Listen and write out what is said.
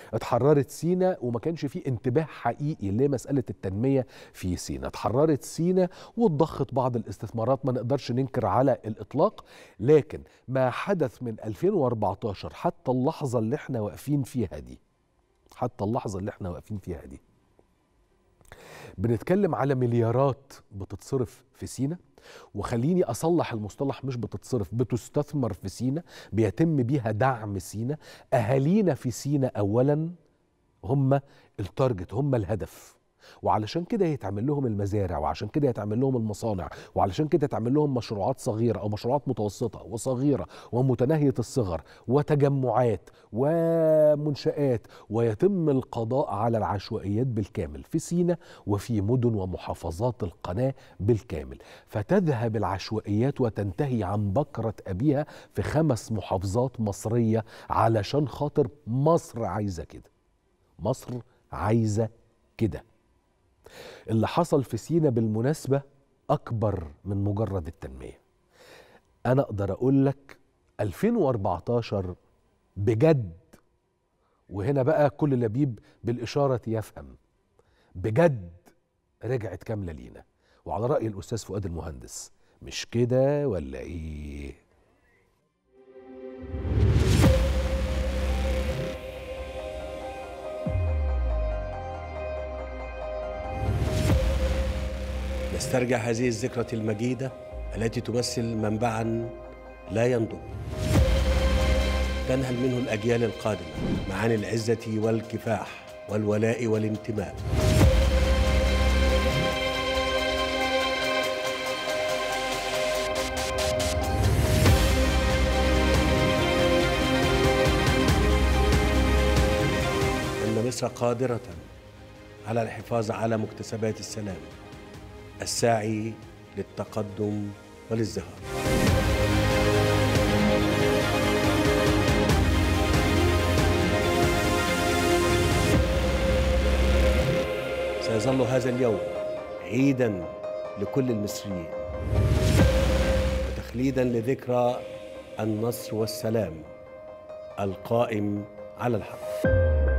اتحررت سينا وما كانش فيه انتباه حقيقي لمسألة التنمية في سينا اتحررت سينا واتضخت بعض الاستثمارات ما نقدرش ننكر على الإطلاق لكن ما حدث من 2014 حتى اللحظة اللي احنا واقفين فيها دي حتى اللحظة اللي احنا واقفين فيها دي بنتكلم على مليارات بتتصرف في سينا وخليني اصلح المصطلح مش بتتصرف بتستثمر في سينا بيتم بيها دعم سينا اهالينا في سينا اولا هم التارجت هم الهدف وعلشان كده يتعمل لهم المزارع وعشان كده يتعمل لهم المصانع وعلشان كده يتعمل لهم مشروعات صغيرة أو مشروعات متوسطة وصغيرة ومتناهية الصغر وتجمعات ومنشآت ويتم القضاء على العشوائيات بالكامل في سينا وفي مدن ومحافظات القناة بالكامل فتذهب العشوائيات وتنتهي عن بكرة أبيها في خمس محافظات مصرية علشان خاطر مصر عايزة كده مصر عايزة كده اللي حصل في سينا بالمناسبة أكبر من مجرد التنمية أنا أقدر أقول لك 2014 بجد وهنا بقى كل لبيب بالإشارة يفهم بجد رجعت كاملة لينا وعلى رأي الأستاذ فؤاد المهندس مش كده ولا إيه؟ نسترجع هذه الذكرى المجيدة التي تمثل منبعا لا ينضب تنهل منه الأجيال القادمة معاني العزة والكفاح والولاء والانتماء أن مصر قادرة على الحفاظ على مكتسبات السلام الساعي للتقدم والازدهار سيظل هذا اليوم عيدا لكل المصريين وتخليدا لذكرى النصر والسلام القائم على الحق